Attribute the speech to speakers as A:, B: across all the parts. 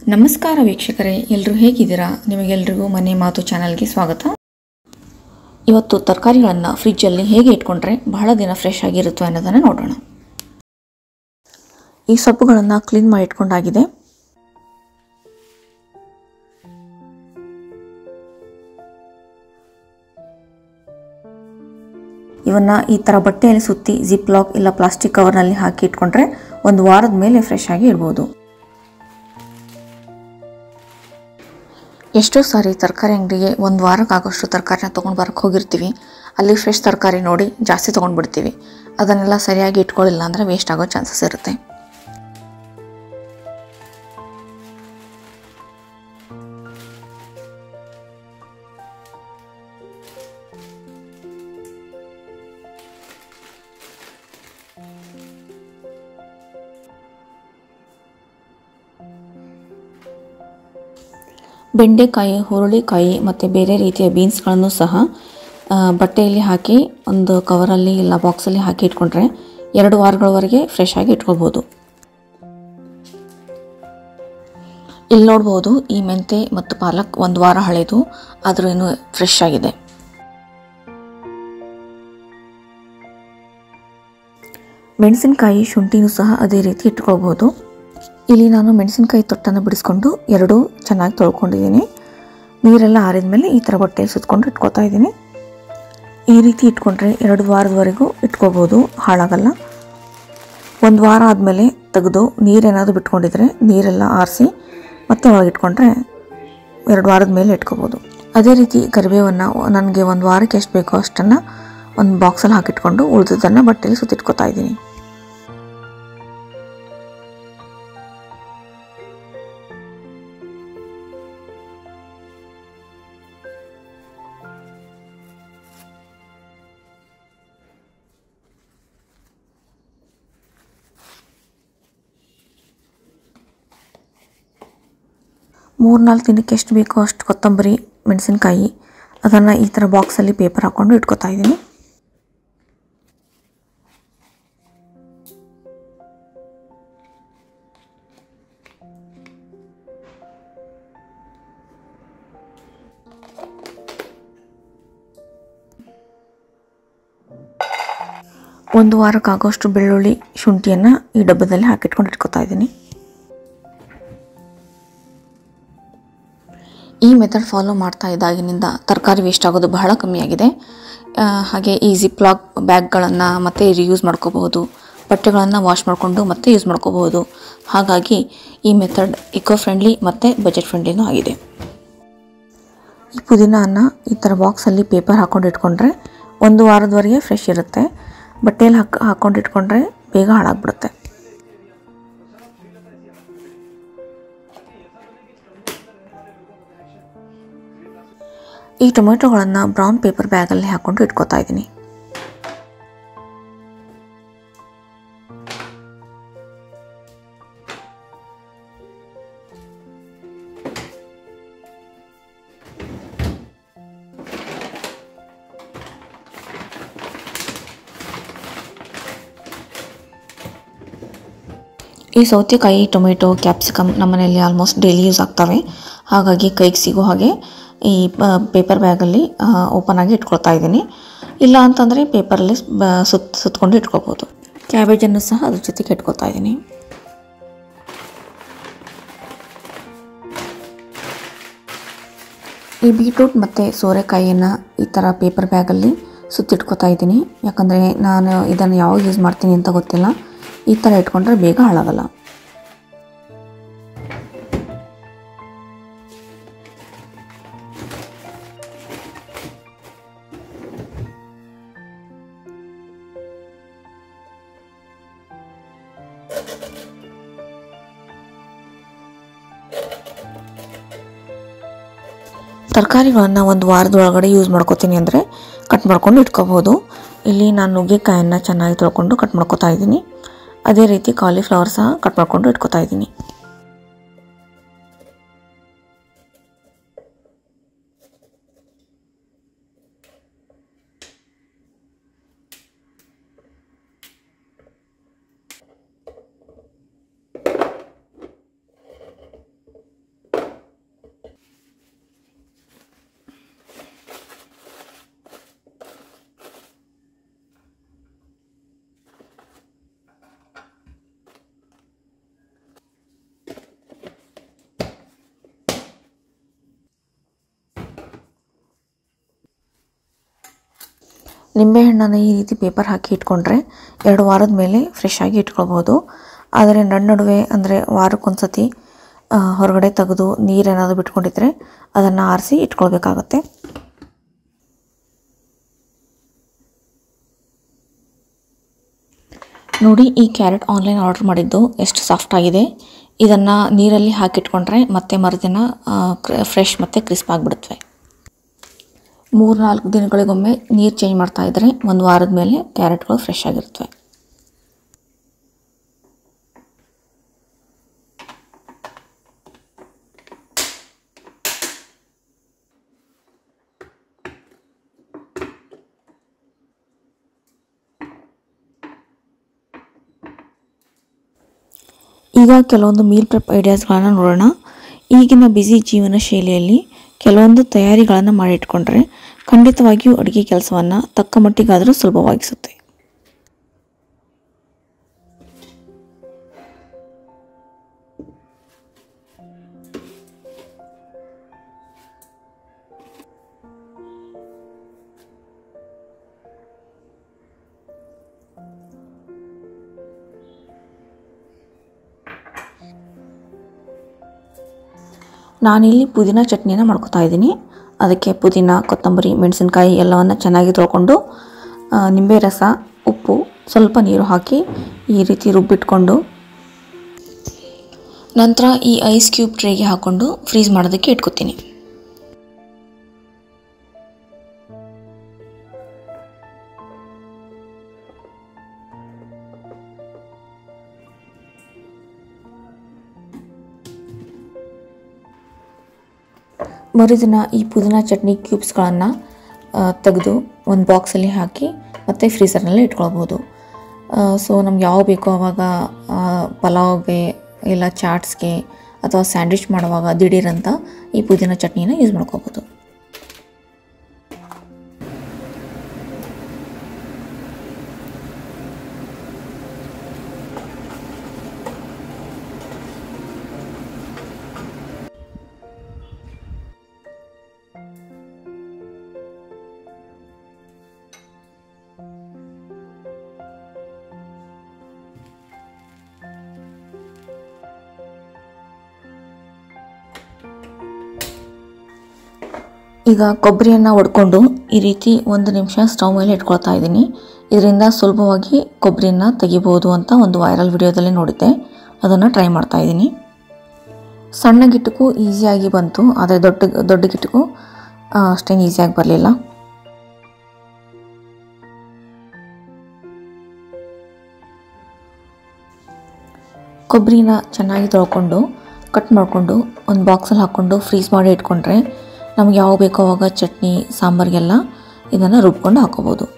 A: ನಮಸ್ಕಾರ ವೀಕ್ಷಕರೇ ಎಲ್ಲರೂ ಹೇಗಿದ್ದೀರಾ ನಿಮಗೆಲ್ರಿಗೂ ಮನೆ ಮಾತು ಚಾನಲ್ಗೆ ಸ್ವಾಗತ ಇವತ್ತು ತರಕಾರಿಗಳನ್ನು ಫ್ರಿಜ್ಜಲ್ಲಿ ಹೇಗೆ ಇಟ್ಕೊಂಡ್ರೆ ಬಹಳ ದಿನ ಫ್ರೆಶ್ ಆಗಿರುತ್ತವೆ ಅನ್ನೋದನ್ನು ನೋಡೋಣ ಈ ಸೊಪ್ಪುಗಳನ್ನು ಕ್ಲೀನ್ ಮಾಡಿ ಇಟ್ಕೊಂಡಾಗಿದೆ ಇವನ್ನ ಈ ಥರ ಬಟ್ಟೆಯಲ್ಲಿ ಸುತ್ತಿ ಜಿಪ್ ಲಾಕ್ ಇಲ್ಲ ಪ್ಲಾಸ್ಟಿಕ್ ಕವರ್ನಲ್ಲಿ ಹಾಕಿ ಇಟ್ಕೊಂಡ್ರೆ ಒಂದು ವಾರದ ಮೇಲೆ ಫ್ರೆಶ್ ಆಗಿ ಇಡ್ಬೋದು ಎಷ್ಟೋ ಸಾರಿ ತರಕಾರಿ ಅಂಗಡಿಗೆ ಒಂದು ವಾರಕ್ಕೆ ಆಗೋಷ್ಟು ತರಕಾರಿನ ತೊಗೊಂಡು ಬರಕ್ಕೆ ಹೋಗಿರ್ತೀವಿ ಅಲ್ಲಿ ಫ್ರೆಶ್ ತರಕಾರಿ ನೋಡಿ ಜಾಸ್ತಿ ತೊಗೊಂಡ್ಬಿಡ್ತೀವಿ ಅದನ್ನೆಲ್ಲ ಸರಿಯಾಗಿ ಇಟ್ಕೊಳ್ಳಿಲ್ಲ ಅಂದರೆ ವೇಸ್ಟ್ ಆಗೋ ಚಾನ್ಸಸ್ ಇರುತ್ತೆ ಬೆಂಡೆಕಾಯಿ ಹುರುಳಿಕಾಯಿ ಮತ್ತು ಬೇರೆ ರೀತಿಯ ಬೀನ್ಸ್ಗಳನ್ನು ಸಹ ಆ, ಬಟ್ಟೆಯಲ್ಲಿ ಹಾಕಿ ಒಂದು ಕವರಲ್ಲಿ ಇಲ್ಲ ಬಾಕ್ಸಲ್ಲಿ ಹಾಕಿ ಇಟ್ಕೊಂಡ್ರೆ ಎರಡು ವಾರಗಳವರೆಗೆ ಫ್ರೆಶ್ ಆಗಿ ಇಟ್ಕೊಳ್ಬೋದು ಇಲ್ಲಿ ನೋಡ್ಬೋದು ಈ ಮೆಂತೆ ಮತ್ತು ಪಾಲಕ್ ಒಂದು ವಾರ ಹಳೆದು ಆದರೂ ಇನ್ನೂ ಫ್ರೆಶ್ ಆಗಿದೆ ಮೆಣಸಿನಕಾಯಿ ಶುಂಠಿನೂ ಸಹ ಅದೇ ರೀತಿ ಇಟ್ಕೊಳ್ಬೋದು ಇಲ್ಲಿ ನಾನು ಮೆಣಸಿನಕಾಯಿ ತೊಟ್ಟನ್ನು ಬಿಡಿಸ್ಕೊಂಡು ಎರಡೂ ಚೆನ್ನಾಗಿ ತೊಳ್ಕೊಂಡಿದ್ದೀನಿ ನೀರೆಲ್ಲ ಆರಿದ ಮೇಲೆ ಈ ಥರ ಬಟ್ಟೆಯಲ್ಲಿ ಸುತ್ಕೊಂಡು ಇಟ್ಕೊತಾ ಇದ್ದೀನಿ ಈ ರೀತಿ ಇಟ್ಕೊಂಡ್ರೆ ಎರಡು ವಾರದವರೆಗೂ ಇಟ್ಕೋಬೋದು ಹಾಳಾಗಲ್ಲ ಒಂದು ವಾರ ಆದಮೇಲೆ ತೆಗೆದು ನೀರೇನಾದರೂ ಬಿಟ್ಕೊಂಡಿದ್ರೆ ನೀರೆಲ್ಲ ಆರಿಸಿ ಮತ್ತೆ ಒಳಗೆ ಇಟ್ಕೊಂಡ್ರೆ ಎರಡು ವಾರದ ಮೇಲೆ ಇಟ್ಕೋಬೋದು ಅದೇ ರೀತಿ ಕರಿಬೇವನ್ನು ನನಗೆ ಒಂದು ವಾರಕ್ಕೆ ಎಷ್ಟು ಬೇಕೋ ಅಷ್ಟನ್ನು ಒಂದು ಬಾಕ್ಸಲ್ಲಿ ಹಾಕಿಟ್ಕೊಂಡು ಉಳಿದದನ್ನು ಬಟ್ಟೆಯಲ್ಲಿ ಸುತ್ತಿಟ್ಕೊತಾ ಇದ್ದೀನಿ ಮೂರ್ನಾಲ್ಕು ದಿನಕ್ಕೆ ಎಷ್ಟು ಬೇಕೋ ಅಷ್ಟು ಕೊತ್ತಂಬರಿ ಮೆಣಸಿನ್ಕಾಯಿ ಅದನ್ನು ಈ ಥರ ಬಾಕ್ಸಲ್ಲಿ ಪೇಪರ್ ಹಾಕ್ಕೊಂಡು ಇಟ್ಕೊತಾ ಇದ್ದೀನಿ ಒಂದು ವಾರಕ್ಕಾಗೋಷ್ಟು ಬೆಳ್ಳುಳ್ಳಿ ಶುಂಠಿಯನ್ನು ಈ ಡಬ್ಬದಲ್ಲಿ ಹಾಕಿಟ್ಕೊಂಡು ಇಟ್ಕೊತಾ ಇದ್ದೀನಿ ಈ ಮೆಥಡ್ ಫಾಲೋ ಮಾಡ್ತಾ ಇದ್ದಾಗಿನಿಂದ ತರಕಾರಿ ವೇಸ್ಟ್ ಆಗೋದು ಬಹಳ ಕಮ್ಮಿಯಾಗಿದೆ ಆ, ಹಾಗೆ ಈ ಜಿಪ್ ಲಾಕ್ ಬ್ಯಾಗ್ಗಳನ್ನು ಮತ್ತೆ ರಿಯೂಸ್ ಮಾಡ್ಕೋಬಹುದು ಬಟ್ಟೆಗಳನ್ನು ವಾಶ್ ಮಾಡಿಕೊಂಡು ಮತ್ತೆ ಯೂಸ್ ಮಾಡ್ಕೋಬಹುದು ಹಾಗಾಗಿ ಈ ಮೆಥಡ್ ಇಕೋ ಫ್ರೆಂಡ್ಲಿ ಮತ್ತು ಬಜೆಟ್ ಫ್ರೆಂಡ್ಲಿನೂ ಆಗಿದೆ ಈ ಪುದೀನವನ್ನು ಈ ಥರ ಬಾಕ್ಸಲ್ಲಿ ಪೇಪರ್ ಹಾಕೊಂಡು ಇಟ್ಕೊಂಡ್ರೆ ಒಂದು ವಾರದವರೆಗೆ ಫ್ರೆಶ್ ಇರುತ್ತೆ ಬಟ್ಟೆಯಲ್ಲಿ ಹಾಕ್ ಹಾಕೊಂಡು ಇಟ್ಕೊಂಡ್ರೆ ಬೇಗ ಹಾಳಾಗ್ಬಿಡುತ್ತೆ ಈ ಟೊಮೆಟೊಗಳನ್ನು ಬ್ರೌನ್ ಪೇಪರ್ ಬ್ಯಾಗಲ್ಲಿ ಹಾಕೊಂಡು ಇಟ್ಕೊತಾ ಇದ್ದೀನಿ ಈ ಸೌತೆಕಾಯಿ ಟೊಮೆಟೊ ಕ್ಯಾಪ್ಸಿಕಮ್ ನಮ್ಮನೆಯಲ್ಲಿ ಆಲ್ಮೋಸ್ಟ್ ಡೈಲಿ ಯೂಸ್ ಆಗ್ತವೆ ಹಾಗಾಗಿ ಕೈಗೆ ಸಿಗೋ ಹಾಗೆ ಈ ಪೇಪರ್ ಬ್ಯಾಗಲ್ಲಿ ಓಪನ್ ಆಗಿ ಇಟ್ಕೊಳ್ತಾ ಇದ್ದೀನಿ ಇಲ್ಲ ಅಂತಂದರೆ ಪೇಪರಲ್ಲಿ ಸುತ್ತ ಸುತ್ಕೊಂಡು ಇಟ್ಕೋಬೋದು ಕ್ಯಾಬೇಜನ್ನು ಸಹ ಅದ್ರ ಜೊತೆಗೆ ಇಟ್ಕೊತಾ ಇದ್ದೀನಿ ಈ ಬೀಟ್ರೂಟ್ ಮತ್ತು ಸೋರೆಕಾಯಿಯನ್ನು ಈ ಥರ ಪೇಪರ್ ಬ್ಯಾಗಲ್ಲಿ ಸುತ್ತಿಟ್ಕೊತಾ ಇದ್ದೀನಿ ಯಾಕಂದರೆ ನಾನು ಇದನ್ನು ಯಾವಾಗ ಯೂಸ್ ಮಾಡ್ತೀನಿ ಅಂತ ಗೊತ್ತಿಲ್ಲ ಈ ಥರ ಇಟ್ಕೊಂಡ್ರೆ ಬೇಗ ಹಾಳಾಗಲ್ಲ ತರಕಾರಿಗಳನ್ನು ಒಂದು ವಾರದೊಳಗಡೆ ಯೂಸ್ ಮಾಡ್ಕೋತೀನಿ ಅಂದರೆ ಕಟ್ ಮಾಡ್ಕೊಂಡು ಇಟ್ಕೋಬೋದು ಇಲ್ಲಿ ನಾನು ನುಗ್ಗೆಕಾಯನ್ನು ಚೆನ್ನಾಗಿ ತೊಳ್ಕೊಂಡು ಕಟ್ ಮಾಡ್ಕೊತಾ ಇದ್ದೀನಿ ಅದೇ ರೀತಿ ಕಾಲಿಫ್ಲವರ್ ಸಹ ಕಟ್ ಮಾಡ್ಕೊಂಡು ಇಟ್ಕೊತಾ ಇದ್ದೀನಿ ನಿಂಬೆಹಣ್ಣನ್ನು ಈ ರೀತಿ ಪೇಪರ್ ಹಾಕಿ ಇಟ್ಕೊಂಡ್ರೆ ಎರಡು ವಾರದ ಮೇಲೆ ಫ್ರೆಶ್ ಆಗಿ ಇಟ್ಕೊಳ್ಬೋದು ಆದರೆ ನಡು ನಡುವೆ ಅಂದರೆ ವಾರಕ್ಕೊಂದ್ಸತಿ ಆ, ಹೊರಗಡೆ ತೆಗೆದು ನೀರೇನಾದರೂ ಬಿಟ್ಕೊಂಡಿದ್ರೆ ಅದನ್ನು ಆರಿಸಿ ಇಟ್ಕೊಳ್ಬೇಕಾಗತ್ತೆ ನೋಡಿ ಈ ಕ್ಯಾರೆಟ್ ಆನ್ಲೈನ್ ಆರ್ಡರ್ ಮಾಡಿದ್ದು ಎಷ್ಟು ಸಾಫ್ಟ್ ಆಗಿದೆ ಇದನ್ನು ನೀರಲ್ಲಿ ಹಾಕಿಟ್ಕೊಂಡ್ರೆ ಮತ್ತೆ ಮರುದಿನ ಫ್ರೆಶ್ ಮತ್ತು ಕ್ರಿಸ್ಪ್ ಆಗಿಬಿಡುತ್ತವೆ ಮೂರು ನಾಲ್ಕು ದಿನಗಳಿಗೊಮ್ಮೆ ನೀರು ಚೇಂಜ್ ಮಾಡ್ತಾ ಇದ್ದರೆ ಒಂದು ವಾರದ ಮೇಲೆ ಕ್ಯಾರೆಟ್ಗಳು ಫ್ರೆಶ್ ಆಗಿರ್ತವೆ ಈಗ ಕೆಲವೊಂದು ಮೀಲ್ ಪ್ರೆಪ್ ಐಡಿಯಾಸ್ಗಳನ್ನು ನೋಡೋಣ ಈಗಿನ ಬ್ಯುಸಿ ಜೀವನ ಶೈಲಿಯಲ್ಲಿ ಕೆಲವೊಂದು ತಯಾರಿಗಳನ್ನು ಮಾಡಿಟ್ಕೊಂಡ್ರೆ ಖಂಡಿತವಾಗಿಯೂ ಅಡುಗೆ ಕೆಲಸವನ್ನು ತಕ್ಕ ಮಟ್ಟಿಗಾದರೂ ಸುಲಭವಾಗಿಸುತ್ತೆ ನಾನಿಲ್ಲಿ ಪುದೀನ ಚಟ್ನಿನ ಮಾಡ್ಕೊತಾ ಇದ್ದೀನಿ ಅದಕ್ಕೆ ಪುದೀನ ಕೊತ್ತಂಬರಿ ಮೆಣಸಿನ್ಕಾಯಿ ಎಲ್ಲವನ್ನು ಚೆನ್ನಾಗಿ ತೊಳ್ಕೊಂಡು ಆ, ನಿಂಬೆ ರಸ ಉಪ್ಪು ಸ್ವಲ್ಪ ನೀರು ಹಾಕಿ ಈ ರೀತಿ ರುಬ್ಬಿಟ್ಕೊಂಡು ನಂತರ ಈ ಐಸ್ ಕ್ಯೂಬ್ ಟ್ರೇಗೆ ಹಾಕ್ಕೊಂಡು ಫ್ರೀಸ್ ಮಾಡೋದಕ್ಕೆ ಇಟ್ಕೊತೀನಿ ಮರುದಿನ ಈ ಪುದೀನ ಚಟ್ನಿ ಕ್ಯೂಬ್ಸ್ಗಳನ್ನು ತೆಗೆದು ಒಂದು ಬಾಕ್ಸಲ್ಲಿ ಹಾಕಿ ಮತ್ತು ಫ್ರೀಸರ್ನಲ್ಲಿ ಇಟ್ಕೊಳ್ಬೋದು ಸೊ ನಮ್ಗೆ ಯಾವ ಬೇಕೋ ಆವಾಗ ಆ, ಪಲಾವ್ಗೆ ಇಲ್ಲ ಚಾಟ್ಸ್ಗೆ ಅಥವಾ ಸ್ಯಾಂಡ್ವಿಚ್ ಮಾಡುವಾಗ ದಿಢೀರಂತ ಈ ಪುದೀನ ಚಟ್ನಿನ ಯೂಸ್ ಮಾಡ್ಕೋಬೋದು ಈಗ ಕೊಬ್ಬರಿಯನ್ನು ಒಡ್ಕೊಂಡು ಈ ರೀತಿ ಒಂದು ನಿಮಿಷ ಸ್ಟವ್ ಮೇಲೆ ಇಟ್ಕೊಳ್ತಾ ಇದ್ದೀನಿ ಇದರಿಂದ ಸುಲಭವಾಗಿ ಕೊಬ್ಬರಿಯನ್ನು ತೆಗಿಬೋದು ಅಂತ ಒಂದು ವೈರಲ್ ವಿಡಿಯೋದಲ್ಲಿ ನೋಡಿದ್ದೆ ಅದನ್ನು ಟ್ರೈ ಮಾಡ್ತಾ ಇದ್ದೀನಿ ಸಣ್ಣ ಗಿಟ್ಟಕ್ಕೂ ಈಸಿಯಾಗಿ ಬಂತು ಆದರೆ ದೊಡ್ಡ ದೊಡ್ಡ ಗಿಟ್ಟಕ್ಕೂ ಆ, ಅಷ್ಟೇನು ಈಸಿಯಾಗಿ ಬರಲಿಲ್ಲ ಕೊಬ್ಬರಿನ ಚೆನ್ನಾಗಿ ತೊಳ್ಕೊಂಡು ಕಟ್ ಮಾಡಿಕೊಂಡು ಒಂದು ಬಾಕ್ಸಲ್ಲಿ ಹಾಕ್ಕೊಂಡು ಫ್ರೀಸ್ ಮಾಡಿ ಇಟ್ಕೊಂಡ್ರೆ ನಮ್ಗೆ ಯಾವ ಬೇಕೋ ಆವಾಗ ಚಟ್ನಿ ಸಾಂಬಾರಿಗೆಲ್ಲ ಇದನ್ನು ರುಬ್ಕೊಂಡು ಹಾಕೋಬೋದು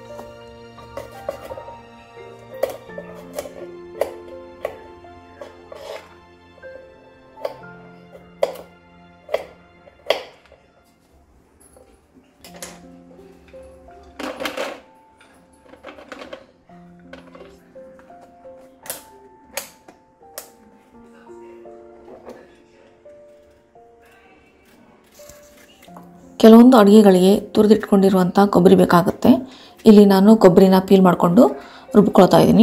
A: ಕೆಲವೊಂದು ಅಡುಗೆಗಳಿಗೆ ತುರಿದಿಟ್ಕೊಂಡಿರುವಂಥ ಕೊಬ್ಬರಿ ಬೇಕಾಗುತ್ತೆ ಇಲ್ಲಿ ನಾನು ಕೊಬ್ಬರಿನ ಪೀಲ್ ಮಾಡಿಕೊಂಡು ರುಬ್ಕೊಳ್ತಾ ಇದ್ದೀನಿ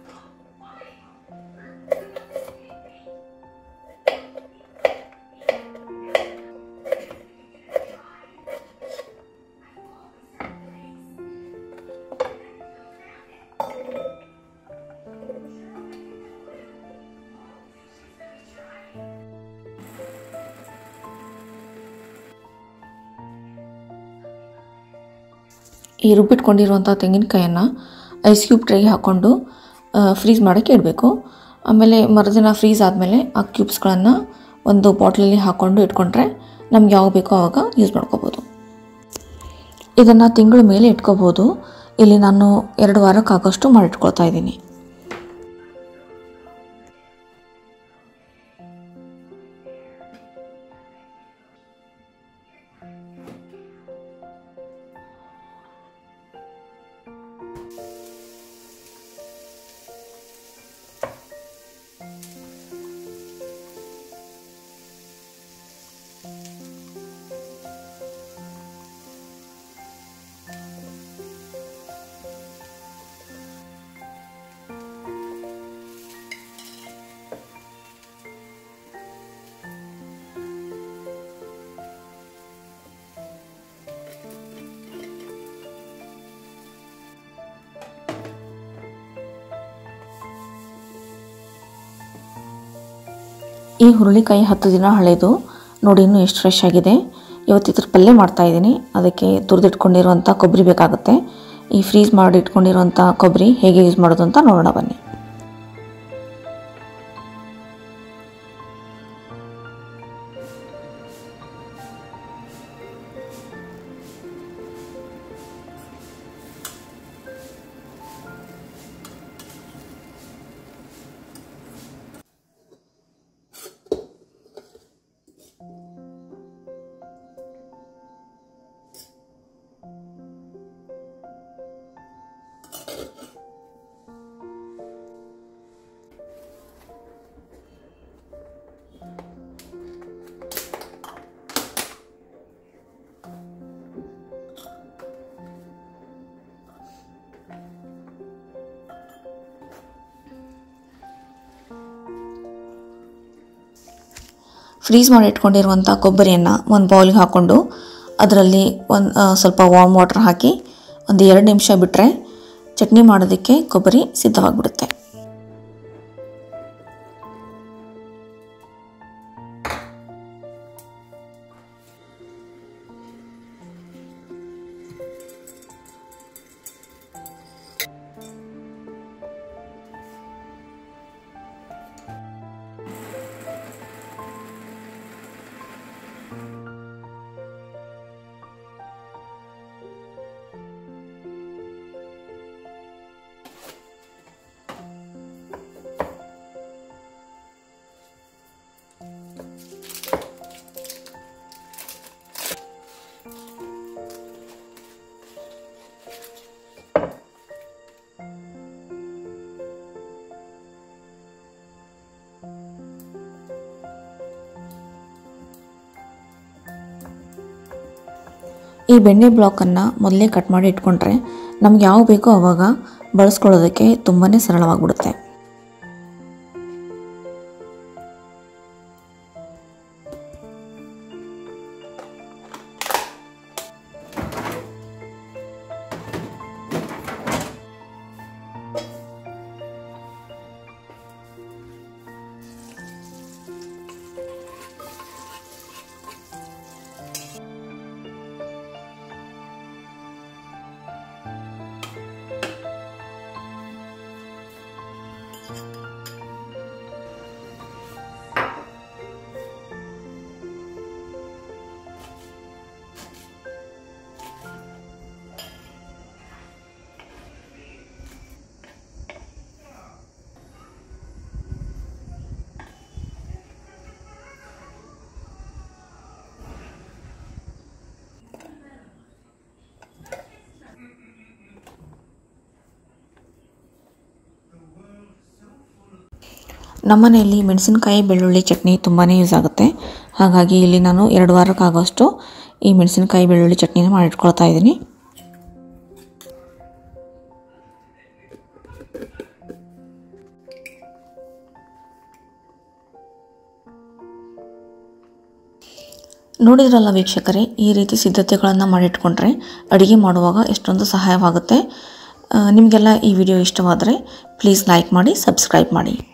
A: ಈ ರುಬ್ಬಿಟ್ಕೊಂಡಿರುವಂಥ ತೆಂಗಿನಕಾಯನ್ನು ಐಸ್ ಕ್ಯೂಬ್ ಟ್ರೇಗೆ ಹಾಕ್ಕೊಂಡು ಫ್ರೀಸ್ ಮಾಡೋಕ್ಕೆ ಇಡಬೇಕು ಆಮೇಲೆ ಮರುದಿನ ಫ್ರೀಸ್ ಆದಮೇಲೆ ಆ ಕ್ಯೂಬ್ಸ್ಗಳನ್ನು ಒಂದು ಬಾಟ್ಲಲ್ಲಿ ಹಾಕ್ಕೊಂಡು ಇಟ್ಕೊಂಡ್ರೆ ನಮ್ಗೆ ಯಾವ ಬೇಕೋ ಆವಾಗ ಯೂಸ್ ಮಾಡ್ಕೋಬೋದು ಇದನ್ನು ತಿಂಗಳ ಮೇಲೆ ಇಟ್ಕೋಬೋದು ಇಲ್ಲಿ ನಾನು ಎರಡು ವಾರಕ್ಕಾಗೋಷ್ಟು ಮಾಡಿಟ್ಕೊಳ್ತಾ ಇದ್ದೀನಿ ಈ ಹುರುಳಿಕಾಯಿ ಹತ್ತು ದಿನ ಹಳೆದು ನೋಡಿ ಇನ್ನೂ ಎಷ್ಟು ಫ್ರೆಶ್ ಆಗಿದೆ ಇವತ್ತು ಇದ್ರ ಪಲ್ಯ ಮಾಡ್ತಾ ಇದ್ದೀನಿ ಅದಕ್ಕೆ ತುರಿದಿಟ್ಕೊಂಡಿರುವಂಥ ಕೊಬ್ಬರಿ ಬೇಕಾಗುತ್ತೆ ಈ ಫ್ರೀಸ್ ಮಾಡಿ ಇಟ್ಕೊಂಡಿರುವಂಥ ಕೊಬ್ಬರಿ ಹೇಗೆ ಯೂಸ್ ಮಾಡೋದು ಅಂತ ನೋಡೋಣ ಬನ್ನಿ ಫ್ರೀಸ್ ಮಾಡಿ ಇಟ್ಕೊಂಡಿರುವಂಥ ಕೊಬ್ಬರಿಯನ್ನು ಒಂದು ಬೌಲ್ಗೆ ಹಾಕ್ಕೊಂಡು ಅದರಲ್ಲಿ ಒಂದು ಸ್ವಲ್ಪ ವಾರ್ಮ್ ವಾಟರ್ ಹಾಕಿ ಒಂದು ಎರಡು ನಿಮಿಷ ಬಿಟ್ಟರೆ ಚಟ್ನಿ ಮಾಡೋದಕ್ಕೆ ಕೊಬ್ಬರಿ ಸಿದ್ಧವಾಗಿಬಿಡುತ್ತೆ ಈ ಬೆಣ್ಣೆ ಬ್ಲಾಕನ್ನು ಮೊದಲೇ ಕಟ್ ಮಾಡಿ ಇಟ್ಕೊಂಡ್ರೆ ನಮ್ಗೆ ಯಾವ ಬೇಕೋ ಆವಾಗ ಬಳಸ್ಕೊಳ್ಳೋದಕ್ಕೆ ತುಂಬಾ ಸರಳವಾಗಿಬಿಡುತ್ತೆ ನಮ್ಮನೆಯಲ್ಲಿ ಮೆಣಸಿನಕಾಯಿ ಬೆಳ್ಳುಳ್ಳಿ ಚಟ್ನಿ ತುಂಬಾ ಯೂಸ್ ಆಗುತ್ತೆ ಹಾಗಾಗಿ ಇಲ್ಲಿ ನಾನು ಎರಡು ವಾರಕ್ಕಾಗೋಷ್ಟು ಈ ಮೆಣಸಿನಕಾಯಿ ಬೆಳ್ಳುಳ್ಳಿ ಚಟ್ನಿನ ಮಾಡಿಟ್ಕೊಳ್ತಾ ಇದ್ದೀನಿ ನೋಡಿದ್ರಲ್ಲ ವೀಕ್ಷಕರೇ ಈ ರೀತಿ ಸಿದ್ಧತೆಗಳನ್ನು ಮಾಡಿಟ್ಕೊಂಡ್ರೆ ಅಡುಗೆ ಮಾಡುವಾಗ ಎಷ್ಟೊಂದು ಸಹಾಯವಾಗುತ್ತೆ ಆ, ನಿಮಗೆಲ್ಲ ಈ ವಿಡಿಯೋ ಇಷ್ಟವಾದರೆ ಪ್ಲೀಸ್ ಲೈಕ್ ಮಾಡಿ ಸಬ್ಸ್ಕ್ರೈಬ್ ಮಾಡಿ